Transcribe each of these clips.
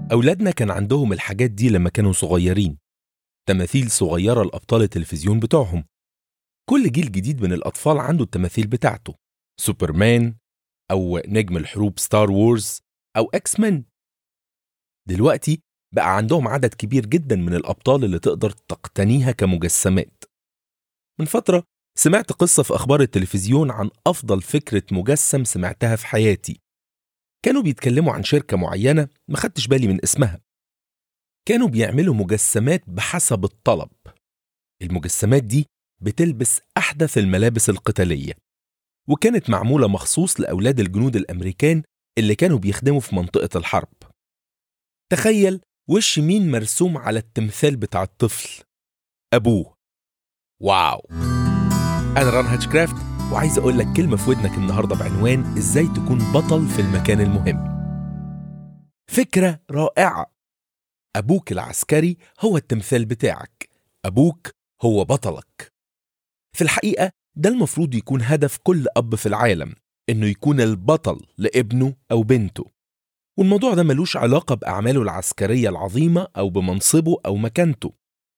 أولادنا كان عندهم الحاجات دي لما كانوا صغيرين تماثيل صغيرة لأبطال التلفزيون بتوعهم كل جيل جديد من الأطفال عنده التماثيل بتاعته سوبرمان أو نجم الحروب ستار وورز أو أكس مان دلوقتي بقى عندهم عدد كبير جدا من الأبطال اللي تقدر تقتنيها كمجسمات من فترة سمعت قصة في أخبار التلفزيون عن أفضل فكرة مجسم سمعتها في حياتي كانوا بيتكلموا عن شركة معينة ما خدتش بالي من اسمها كانوا بيعملوا مجسمات بحسب الطلب المجسمات دي بتلبس أحدث الملابس القتالية وكانت معمولة مخصوص لأولاد الجنود الأمريكان اللي كانوا بيخدموا في منطقة الحرب تخيل وش مين مرسوم على التمثال بتاع الطفل أبوه واو أنا ران هاتشكرافت وعايز أقول لك كلمة في ودنك النهاردة بعنوان إزاي تكون بطل في المكان المهم فكرة رائعة أبوك العسكري هو التمثال بتاعك أبوك هو بطلك في الحقيقة ده المفروض يكون هدف كل أب في العالم إنه يكون البطل لابنه أو بنته والموضوع ده ملوش علاقة بأعماله العسكرية العظيمة أو بمنصبه أو مكانته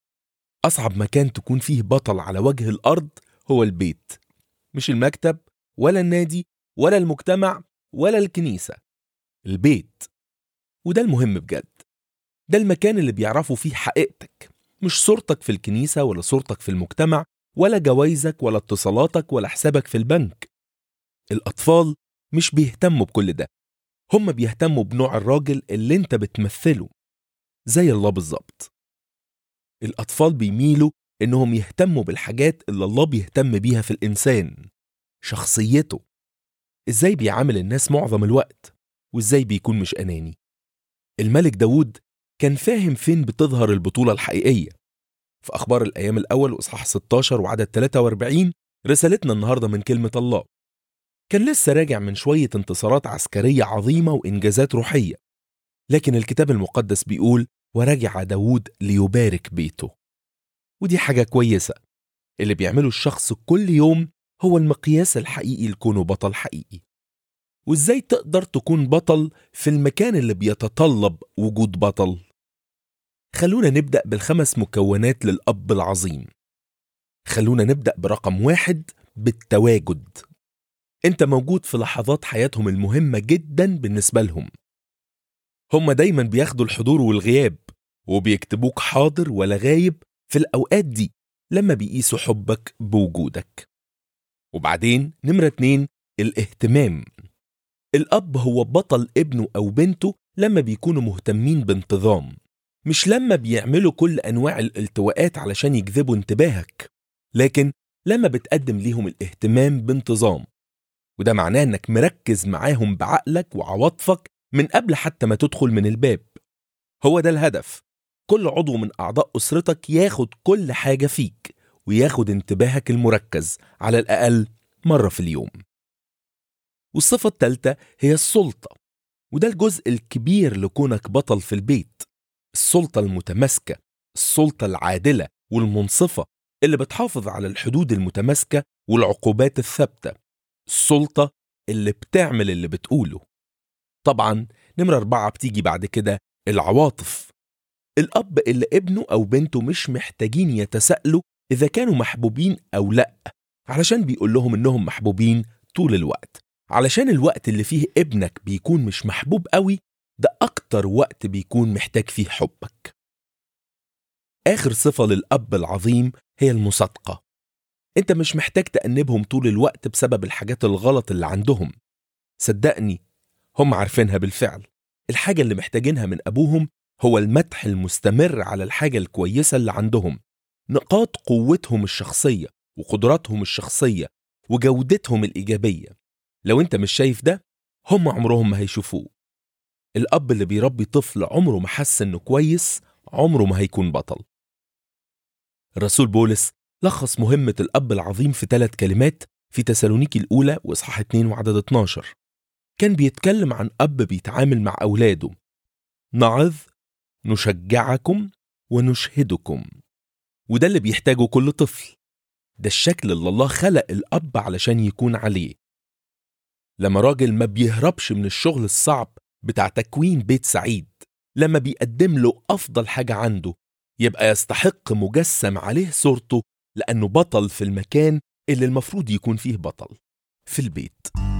أصعب مكان تكون فيه بطل على وجه الأرض هو البيت مش المكتب ولا النادي ولا المجتمع ولا الكنيسة البيت وده المهم بجد ده المكان اللي بيعرفوا فيه حقيقتك مش صورتك في الكنيسة ولا صورتك في المجتمع ولا جوايزك ولا اتصالاتك ولا حسابك في البنك الأطفال مش بيهتموا بكل ده هم بيهتموا بنوع الراجل اللي انت بتمثله زي الله بالظبط الأطفال بيميلوا إنهم يهتموا بالحاجات اللي الله بيهتم بيها في الإنسان شخصيته إزاي بيعامل الناس معظم الوقت وإزاي بيكون مش أناني الملك داود كان فاهم فين بتظهر البطولة الحقيقية في أخبار الأيام الأول وإصحاح 16 وعدد 43 رسالتنا النهاردة من كلمة الله كان لسه راجع من شوية انتصارات عسكرية عظيمة وإنجازات روحية لكن الكتاب المقدس بيقول ورجع داود ليبارك بيته ودي حاجة كويسة اللي بيعمله الشخص كل يوم هو المقياس الحقيقي لكونه بطل حقيقي وازاي تقدر تكون بطل في المكان اللي بيتطلب وجود بطل خلونا نبدأ بالخمس مكونات للأب العظيم خلونا نبدأ برقم واحد بالتواجد انت موجود في لحظات حياتهم المهمة جدا بالنسبة لهم هم دايما بياخدوا الحضور والغياب وبيكتبوك حاضر ولا غايب في الأوقات دي لما بيقيسوا حبك بوجودك وبعدين نمرة اتنين الاهتمام الأب هو بطل ابنه أو بنته لما بيكونوا مهتمين بانتظام مش لما بيعملوا كل أنواع الالتواءات علشان يجذبوا انتباهك لكن لما بتقدم ليهم الاهتمام بانتظام وده معناه انك مركز معاهم بعقلك وعواطفك من قبل حتى ما تدخل من الباب هو ده الهدف كل عضو من أعضاء أسرتك ياخد كل حاجة فيك وياخد انتباهك المركز على الأقل مرة في اليوم والصفة الثالثة هي السلطة وده الجزء الكبير لكونك بطل في البيت السلطة المتماسكة السلطة العادلة والمنصفة اللي بتحافظ على الحدود المتماسكة والعقوبات الثابتة السلطة اللي بتعمل اللي بتقوله طبعا نمرة أربعة بتيجي بعد كده العواطف الأب اللي ابنه أو بنته مش محتاجين يتساءلوا إذا كانوا محبوبين أو لأ علشان بيقول لهم إنهم محبوبين طول الوقت علشان الوقت اللي فيه ابنك بيكون مش محبوب قوي ده أكتر وقت بيكون محتاج فيه حبك آخر صفة للأب العظيم هي المصادقة أنت مش محتاج تأنبهم طول الوقت بسبب الحاجات الغلط اللي عندهم صدقني هم عارفينها بالفعل الحاجة اللي محتاجينها من أبوهم هو المدح المستمر على الحاجة الكويسة اللي عندهم نقاط قوتهم الشخصية وقدراتهم الشخصية وجودتهم الإيجابية لو أنت مش شايف ده هم عمرهم ما هيشوفوه الأب اللي بيربي طفل عمره ما حس إنه كويس عمره ما هيكون بطل الرسول بولس لخص مهمة الأب العظيم في ثلاث كلمات في تسالونيكي الأولى وإصحاح 2 وعدد 12 كان بيتكلم عن أب بيتعامل مع أولاده نعظ نشجعكم ونشهدكم وده اللي بيحتاجه كل طفل ده الشكل اللي الله خلق الأب علشان يكون عليه لما راجل ما بيهربش من الشغل الصعب بتاع تكوين بيت سعيد لما بيقدم له أفضل حاجة عنده يبقى يستحق مجسم عليه صورته لأنه بطل في المكان اللي المفروض يكون فيه بطل في البيت